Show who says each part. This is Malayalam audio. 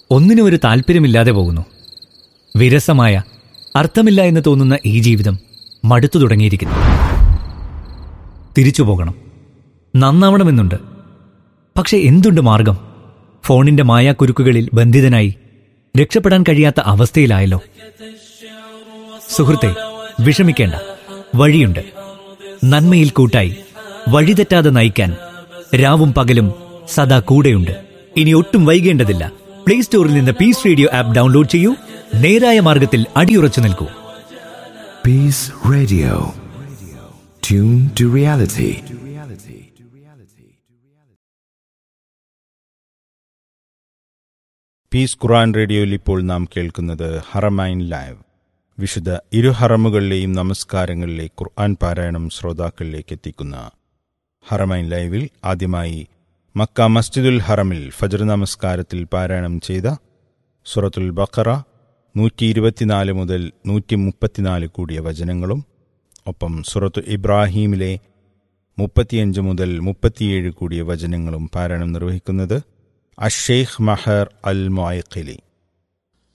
Speaker 1: ഒന്നിനും ഒരു താല്പര്യമില്ലാതെ പോകുന്നു വിരസമായ അർത്ഥമില്ല എന്ന് തോന്നുന്ന ഈ ജീവിതം മടുത്തു തുടങ്ങിയിരിക്കുന്നു തിരിച്ചു പോകണം നന്നാവണമെന്നുണ്ട് പക്ഷെ എന്തുണ്ട് മാർഗം ഫോണിന്റെ മായാക്കുരുക്കുകളിൽ ബന്ധിതനായി രക്ഷപ്പെടാൻ കഴിയാത്ത അവസ്ഥയിലായല്ലോ സുഹൃത്തെ വിഷമിക്കേണ്ട വഴിയുണ്ട് നന്മയിൽ കൂട്ടായി വഴിതെറ്റാതെ നയിക്കാൻ രാവും പകലും സദാ കൂടെയുണ്ട് ഇനി ഒട്ടും വൈകേണ്ടതില്ല പ്ലേ സ്റ്റോറിൽ നിന്ന് പീസ് റേഡിയോ ആപ്പ് ഡൗൺലോഡ് ചെയ്യൂ നേരായ മാർഗത്തിൽ അടിയുറച്ചു നിൽക്കൂ
Speaker 2: Peace Radio. Tune to reality.
Speaker 3: Peace Quran റേഡിയോയിൽ ഇപ്പോൾ നാം കേൾക്കുന്നത് ഹറമൈൻ ലൈവ് വിശുദ്ധ ഇരു ഹറമുകളിലെയും നമസ്കാരങ്ങളിലെ ഖുർആൻ പാരായണം ശ്രോതാക്കളിലേക്ക് എത്തിക്കുന്ന ഹറമൈൻ ലൈവിൽ ആദ്യമായി മക്ക മസ്ജിദുൽ ഹറമിൽ ഫജർ നമസ്കാരത്തിൽ പാരായണം ചെയ്ത സുറത്തുൽ ബഖറ നൂറ്റി ഇരുപത്തിനാല് മുതൽ നൂറ്റി മുപ്പത്തിനാല് കൂടിയ വചനങ്ങളും ഒപ്പം സുറത്തു ഇബ്രാഹീമിലെ മുപ്പത്തിയഞ്ച് മുതൽ മുപ്പത്തിയേഴ് കൂടിയ വചനങ്ങളും പാരായണം നിർവഹിക്കുന്നത് അഷേഖ് മഹർ അൽ മൊയ്ഖലി